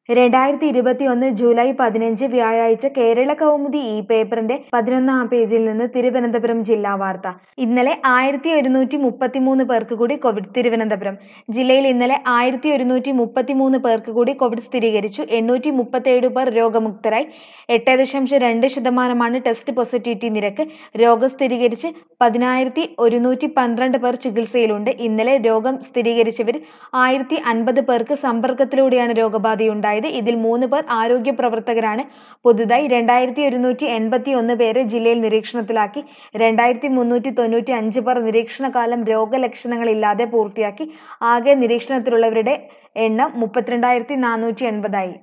രണ്ടായിരത്തി ഇരുപത്തിയൊന്ന് ജൂലൈ പതിനഞ്ച് വ്യാഴാഴ്ച കേരള കൗമുദി ഈ പേപ്പറിന്റെ പതിനൊന്നാം പേജിൽ നിന്ന് തിരുവനന്തപുരം ജില്ലാ വാർത്ത ഇന്നലെ ആയിരത്തി ഒരുന്നൂറ്റി മുപ്പത്തിമൂന്ന് പേർക്ക് കൂടി കോവിഡ് തിരുവനന്തപുരം ജില്ലയിൽ ഇന്നലെ ആയിരത്തി ഒരുന്നൂറ്റി മുപ്പത്തിമൂന്ന് പേർക്ക് കൂടി കോവിഡ് സ്ഥിരീകരിച്ചു എണ്ണൂറ്റി മുപ്പത്തേഴ് പേർ രോഗമുക്തരായി എട്ട് ദശാംശം രണ്ട് ശതമാനമാണ് ടെസ്റ്റ് പോസിറ്റിവിറ്റി നിരക്ക് രോഗം സ്ഥിരീകരിച്ച് പതിനായിരത്തി ഒരുന്നൂറ്റി പന്ത്രണ്ട് പേർ ചികിത്സയിലുണ്ട് ഇന്നലെ രോഗം സ്ഥിരീകരിച്ചവരിൽ ആയിരത്തി അൻപത് പേർക്ക് സമ്പർക്കത്തിലൂടെയാണ് രോഗബാധയുണ്ടായത് ഇതിൽ മൂന്ന് പേർ ആരോഗ്യ പ്രവർത്തകരാണ് പുതുതായി രണ്ടായിരത്തി ഒരുന്നൂറ്റി എൺപത്തി ഒന്ന് പേരെ ജില്ലയിൽ നിരീക്ഷണത്തിലാക്കി രണ്ടായിരത്തി മുന്നൂറ്റി തൊണ്ണൂറ്റി അഞ്ച് പേർ നിരീക്ഷണകാലം രോഗലക്ഷണങ്ങളില്ലാതെ പൂർത്തിയാക്കി ആകെ നിരീക്ഷണത്തിലുള്ളവരുടെ എണ്ണം മുപ്പത്തിരണ്ടായിരത്തി നാനൂറ്റി എൺപതായി